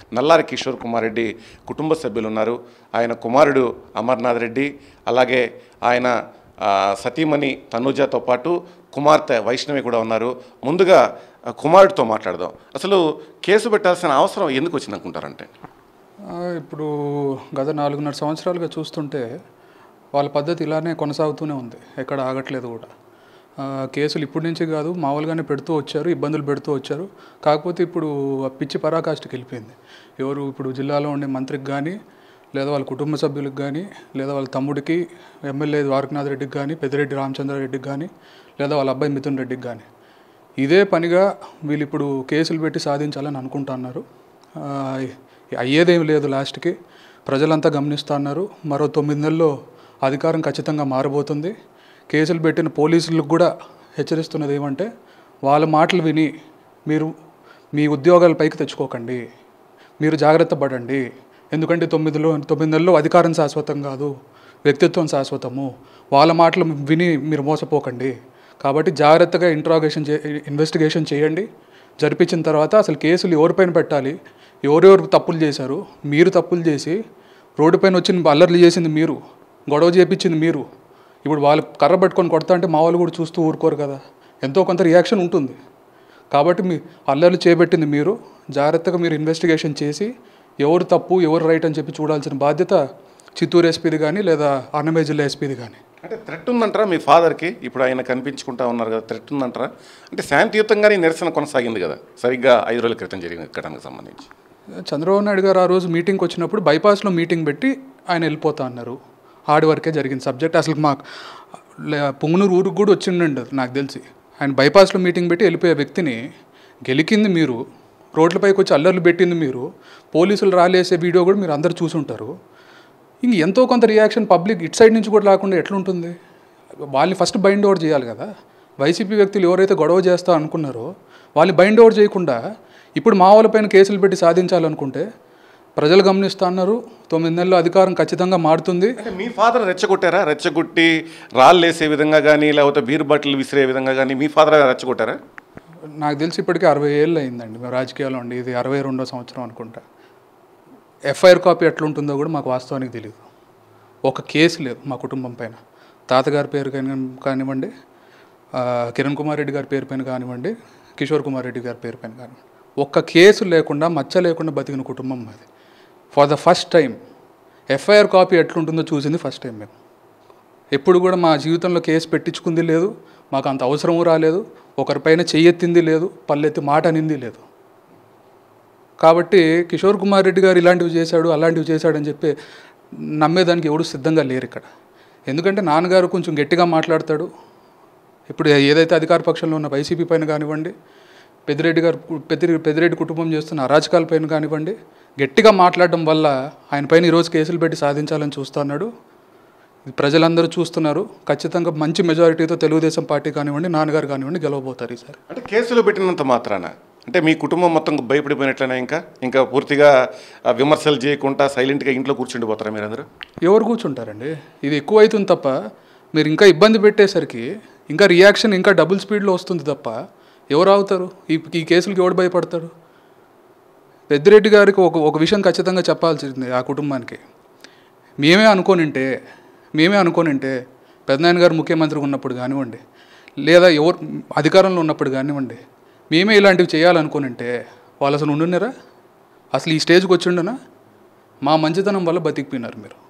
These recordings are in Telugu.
నల్లారి కిషోర్ కుమార్ రెడ్డి కుటుంబ సభ్యులు ఉన్నారు ఆయన కుమారుడు అమర్నాథ్ రెడ్డి అలాగే ఆయన ఆ, సతీమణి తనుజతో పాటు కుమార్తె వైష్ణవి కూడా ఉన్నారు ముందుగా ఆ, కుమారుడితో మాట్లాడదాం అసలు కేసు పెట్టాల్సిన అవసరం ఎందుకు వచ్చింది అనుకుంటారంటే ఆ, ఇప్పుడు గత నాలుగున్నర సంవత్సరాలుగా చూస్తుంటే వాళ్ళ పద్ధతి ఇలానే కొనసాగుతూనే ఉంది ఎక్కడ ఆగట్లేదు కూడా ఆ, కేసులు ఇప్పటి నుంచి కాదు మామూలుగానే పెడుతూ వచ్చారు ఇబ్బందులు పెడుతూ వచ్చారు కాకపోతే ఇప్పుడు ఆ పిచ్చి పరాకాష్ఠకి వెళ్ళిపోయింది ఎవరు ఇప్పుడు జిల్లాలో ఉండే మంత్రికి కానీ లేదా వాళ్ళ కుటుంబ సభ్యులకు కానీ లేదా వాళ్ళ తమ్ముడికి ఎమ్మెల్యే ద్వారకనాథ్ రెడ్డికి కానీ పెద్దిరెడ్డి రామచంద్రారెడ్డికి కానీ లేదా వాళ్ళ అబ్బాయి మిథున్ రెడ్డికి కానీ ఇదే పనిగా వీళ్ళు ఇప్పుడు కేసులు పెట్టి సాధించాలని అనుకుంటున్నారు ఆ, అయ్యేదేం లేదు లాస్ట్కి ప్రజలంతా గమనిస్తున్నారు మరో తొమ్మిది నెలల్లో అధికారం ఖచ్చితంగా మారబోతుంది కేసులు పెట్టిన పోలీసులకు కూడా హెచ్చరిస్తున్నది ఏమంటే వాళ్ళ మాటలు విని మీరు మీ ఉద్యోగాల పైకి తెచ్చుకోకండి మీరు జాగ్రత్త పడండి ఎందుకంటే తొమ్మిదిలో తొమ్మిది నెలల్లో అధికారం శాశ్వతం కాదు వ్యక్తిత్వం శాశ్వతము వాళ్ళ మాటలు విని మీరు మోసపోకండి కాబట్టి జాగ్రత్తగా ఇంట్రాగేషన్ చే ఇన్వెస్టిగేషన్ చేయండి జరిపించిన తర్వాత అసలు కేసులు ఎవరిపైన పెట్టాలి ఎవరెవరు తప్పులు చేశారు మీరు తప్పులు చేసి రోడ్డుపైన వచ్చి అల్లర్లు చేసింది మీరు గొడవ చేపించింది మీరు ఇప్పుడు వాళ్ళు కర్ర పట్టుకొని కొడతా అంటే మా వాళ్ళు కూడా చూస్తూ ఊరుకోరు కదా ఎంతో కొంత రియాక్షన్ ఉంటుంది కాబట్టి మీ అల్లర్లు చేపట్టింది మీరు జాగ్రత్తగా మీరు ఇన్వెస్టిగేషన్ చేసి ఎవరు తప్పు ఎవరు రైట్ అని చెప్పి చూడాల్సిన బాధ్యత చిత్తూరు ఎస్పీది కానీ లేదా అన్నమయ్య జిల్లా ఎస్పీది కానీ అంటే థ్రెట్ ఉందంటారా మీ ఫాదర్కి ఇప్పుడు ఆయన కనిపించుకుంటా ఉన్నారు కదా థ్రెట్ ఉందంటారా అంటే శాంతియుతంగానే ఈ నిరసన కొనసాగింది కదా సరిగ్గా ఐదు రోజుల క్రితం జరిగిన ఘటనకు సంబంధించి చంద్రబాబు నాయుడు గారు ఆ రోజు మీటింగ్కి వచ్చినప్పుడు బైపాస్లో మీటింగ్ పెట్టి ఆయన వెళ్ళిపోతా అన్నారు హార్డ్ వర్కే జరిగింది సబ్జెక్ట్ అసలు మాకు లే- పుంగనూరు ఊరికి కూడా వచ్చిండండి అది నాకు తెలిసి ఆయన బైపాస్లో మీటింగ్ పెట్టి వెళ్ళిపోయే వ్యక్తిని గెలికింది మీరు రోడ్లపైకి వచ్చి అల్లర్లు పెట్టింది మీరు పోలీసులు రాలేసే వీడియో కూడా మీరు అందరు చూసుంటారు ఇంక ఎంతో కొంత రియాక్షన్ పబ్లిక్ ఇట్ సైడ్ నుంచి కూడా రాకుండా ఎట్లుంటుంది వాళ్ళని ఫస్ట్ బైండ్ ఓవర్ చేయాలి కదా వైసీపీ వ్యక్తులు ఎవరైతే గొడవ చేస్తా అనుకున్నారో వాళ్ళని బైండ్ ఓవర్ చేయకుండా ఇప్పుడు మా వాళ్ళపైన కేసులు పెట్టి సాధించాలనుకుంటే ప్రజలు గమనిస్తా అన్నారు తొమ్మిది నెలల్లో అధికారం ఖచ్చితంగా మారుతుంది అంటే మీ ఫాదర్ రెచ్చగొట్టారా రెచ్చగొట్టి రాళ్ళు వేసే విధంగా కానీ లేకపోతే బీర్ బాటిల్ విసిరే విధంగా కానీ మీ ఫాదర్ రెచ్చగొట్టారా నాకు తెలిసి ఇప్పటికీ అరవై ఏళ్ళు అయిందండి మేము రాజకీయాల్లో ఉండి ఇది అరవై రెండో సంవత్సరం అనుకుంటా ఎఫ్ఐఆర్ కాపీ ఎట్లుంటుందో కూడా మాకు వాస్తవానికి తెలియదు ఒక కేసు లేదు మా కుటుంబం పైన తాతగారి పేరు కాని- కానివ్వండి ఆ, కిరణ్ కుమార్ రెడ్డి గారి పేరు పైన కానివ్వండి కిషోర్ కుమార్ రెడ్డి గారి పేరు పైన కానివ్వండి ఒక్క కేసు లేకుండా మచ్చ లేకుండా బతికిన కుటుంబం మాది for the first time FIR copy ఎట్లుంటుందో చూసింది ఫస్ట్ టైం మేము ఎప్పుడు కూడా మా జీవితంలో కేసు పెట్టించుకుంది లేదు మాకు అంత అవసరము రాలేదు ఒకరిపైన చెయ్యెత్తింది లేదు పల్లెత్తి మాట అనింది లేదు కాబట్టి కిషోర్ కుమార్ రెడ్డి గారు ఇలాంటివి చేశాడు అలాంటివి చేశాడని చెప్పి నమ్మేదానికి ఎవడు సిద్ధంగా లేరు ఇక్కడ ఎందుకంటే నాన్నగారు కొంచెం గట్టిగా మాట్లాడతాడు ఇప్పుడు ఏదైతే అధికార పక్షంలో ఉన్న వైసీపీ పైన కానివ్వండి పెద్దిరెడ్డి గారు పెద్ది పెద్దిరెడ్డి కుటుంబం చేస్తున్న అరాచకాల పైన కానివ్వండి గట్టిగా మాట్లాడడం వల్ల ఆయన పైన ఈరోజు కేసులు పెట్టి సాధించాలని చూస్తున్నాడు ఇది ప్రజలందరూ చూస్తున్నారు ఖచ్చితంగా మంచి మెజారిటీతో తెలుగుదేశం పార్టీ కానివ్వండి నాన్నగారు కానివ్వండి గెలవబోతారు ఈసారి అంటే కేసులు పెట్టినంత మాత్రాన అంటే మీ కుటుంబం మొత్తం భయపడిపోయినట్లనే ఇంకా ఇంకా పూర్తిగా ఆ, విమర్శలు చేయకుండా సైలెంట్గా ఇంట్లో కూర్చుండిపోతారా మీరందరూ ఎవరు కూర్చుంటారండి ఇది ఎక్కువ అవుతుంది తప్ప మీరు ఇంకా ఇబ్బంది పెట్టేసరికి ఇంకా రియాక్షన్ ఇంకా డబుల్ స్పీడ్లో వస్తుంది తప్ప ఎవరు అవుతారు ఈ ఈ కేసులకి ఎవడు భయపడతాడు పెద్దిరెడ్డి గారికి ఒక ఒక విషయం ఖచ్చితంగా చెప్పాల్సింది ఆ కుటుంబానికి మేమే అనుకోనింటే మేమే అనుకోనింటే పెద్దనాయన గారు ముఖ్యమంత్రిగా ఉన్నప్పుడు కానివ్వండి లేదా ఎవరు అధికారంలో ఉన్నప్పుడు కానివ్వండి మేమే ఇలాంటివి చేయాలనుకోనింటే వాళ్ళు అసలు ఉండున్నారా అసలు ఈ స్టేజ్కి వచ్చిండనా మా మంచితనం వల్ల బతికిపోయినారు మీరు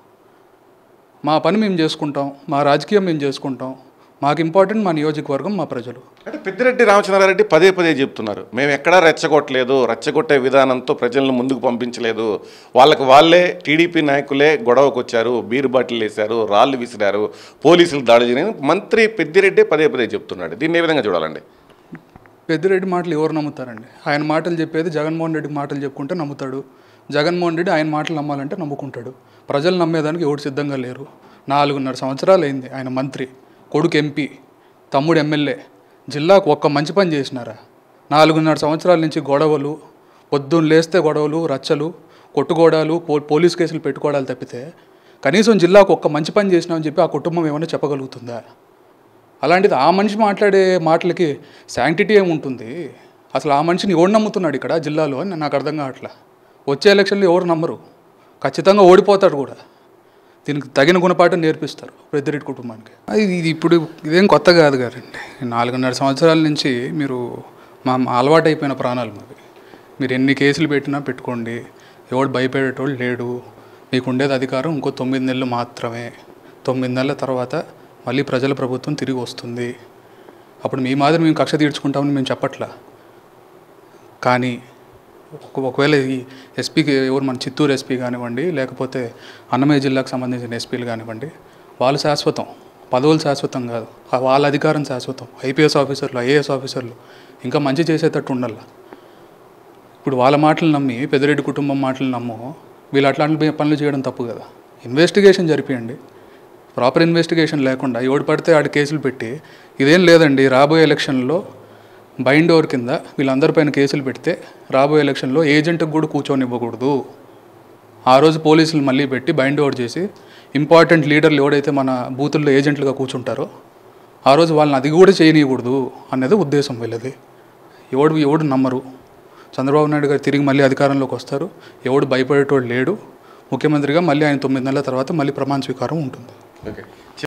మా పని మేము చేసుకుంటాం మా రాజకీయం మేము చేసుకుంటాం మాకు ఇంపార్టెంట్ మా నియోజకవర్గం మా ప్రజలు అంటే పెద్దిరెడ్డి రామచంద్రారెడ్డి పదే పదే చెప్తున్నారు మేము ఎక్కడా రెచ్చగొట్టలేదు రెచ్చగొట్టే విధానంతో ప్రజలను ముందుకు పంపించలేదు వాళ్ళకి వాళ్ళే టీడీపీ నాయకులే గొడవకు వచ్చారు బీర్ బాటిల్ వేశారు రాళ్ళు విసిరారు పోలీసులు దాడి చేయని మంత్రి పెద్దిరెడ్డి పదే పదే చెప్తున్నాడు దీన్ని ఏ విధంగా చూడాలండి పెద్దిరెడ్డి మాటలు ఎవరు నమ్ముతారండి ఆయన మాటలు చెప్పేది జగన్మోహన్ రెడ్డికి మాటలు చెప్పుకుంటే నమ్ముతాడు జగన్మోహన్ రెడ్డి ఆయన మాటలు నమ్మాలంటే నమ్ముకుంటాడు ప్రజలు నమ్మేదానికి ఎవరు సిద్ధంగా లేరు నాలుగున్నర సంవత్సరాలు అయింది ఆయన మంత్రి కొడుకు ఎంపీ తమ్ముడు ఎమ్మెల్యే జిల్లాకు ఒక్క మంచి పని చేసినారా నాలుగున్నర సంవత్సరాల నుంచి గొడవలు పొద్దున్న లేస్తే గొడవలు రచ్చలు కొట్టుకోవడాలు పో పోలీస్ కేసులు పెట్టుకోవడాలు తప్పితే కనీసం జిల్లాకు ఒక్క మంచి పని చేసినామని చెప్పి ఆ కుటుంబం ఏమైనా చెప్పగలుగుతుందా అలాంటిది ఆ మనిషి మాట్లాడే మాటలకి శాంక్టిటీ ఏముంటుంది అసలు ఆ మనిషిని ఎవడు నమ్ముతున్నాడు ఇక్కడ జిల్లాలో అని నాకు అర్థం కావట్లా వచ్చే ఎలక్షన్లో ఎవరు నమ్మరు ఖచ్చితంగా ఓడిపోతాడు కూడా దీనికి తగిన గుణపాఠం నేర్పిస్తారు పెద్దిరెడ్డి కుటుంబానికి ఇది ఇది ఇప్పుడు ఇదేం కొత్త కాదు గారండి నాలుగున్నర సంవత్సరాల నుంచి మీరు మా మా అలవాటైపోయిన ప్రాణాలు మావి మీరు ఎన్ని కేసులు పెట్టినా పెట్టుకోండి ఎవడు భయపడేటోళ్ళు లేడు మీకు ఉండేది అధికారం ఇంకో తొమ్మిది నెలలు మాత్రమే తొమ్మిది నెలల తర్వాత మళ్ళీ ప్రజల ప్రభుత్వం తిరిగి వస్తుంది అప్పుడు మీ మాదిరి మేము కక్ష తీర్చుకుంటామని మేము చెప్పట్లా కానీ ఒక- ఒకవేళ ఈ ఎస్పీకి ఎవరు మన చిత్తూరు ఎస్పీ కానివ్వండి లేకపోతే అన్నమయ్య జిల్లాకు సంబంధించిన ఎస్పీలు కానివ్వండి వాళ్ళు శాశ్వతం పదవులు శాశ్వతం కాదు ఆ వాళ్ళ అధికారం శాశ్వతం ఐపీఎస్ ఆఫీసర్లు ఐఏఎస్ ఆఫీసర్లు ఇంకా మంచి చేసేటట్టు ఉండాలి ఇప్పుడు వాళ్ళ మాటలు నమ్మి పెద్దిరెడ్డి కుటుంబం మాటలు నమ్ము వీళ్ళు అట్లాంటి పనులు చేయడం తప్పు కదా ఇన్వెస్టిగేషన్ జరిపియండి ప్రాపర్ ఇన్వెస్టిగేషన్ లేకుండా ఎవడు పడితే ఆడి కేసులు పెట్టి ఇదేం లేదండి రాబోయే ఎలక్షన్లో బైండ్ ఓవర్ కింద వీళ్ళందరిపైన కేసులు పెడితే రాబోయే ఎలక్షన్లో ఏజెంట్కి కూడా కూర్చొనివ్వకూడదు ఆ రోజు పోలీసులు మళ్ళీ పెట్టి బైండ్ ఓవర్ చేసి ఇంపార్టెంట్ లీడర్లు ఎవడైతే మన బూతుల్లో ఏజెంట్లుగా కూర్చుంటారో ఆ రోజు వాళ్ళని అది కూడా చేయనీయకూడదు అనేది ఉద్దేశం వీళ్ళది ఎవడు ఎవడు నమ్మరు చంద్రబాబు నాయుడు గారు తిరిగి మళ్ళీ అధికారంలోకి వస్తారు ఎవడు భయపడేటోడు లేడు ముఖ్యమంత్రిగా మళ్ళీ ఆయన తొమ్మిది నెలల తర్వాత మళ్ళీ ప్రమాణ స్వీకారం ఉంటుంది ఓకే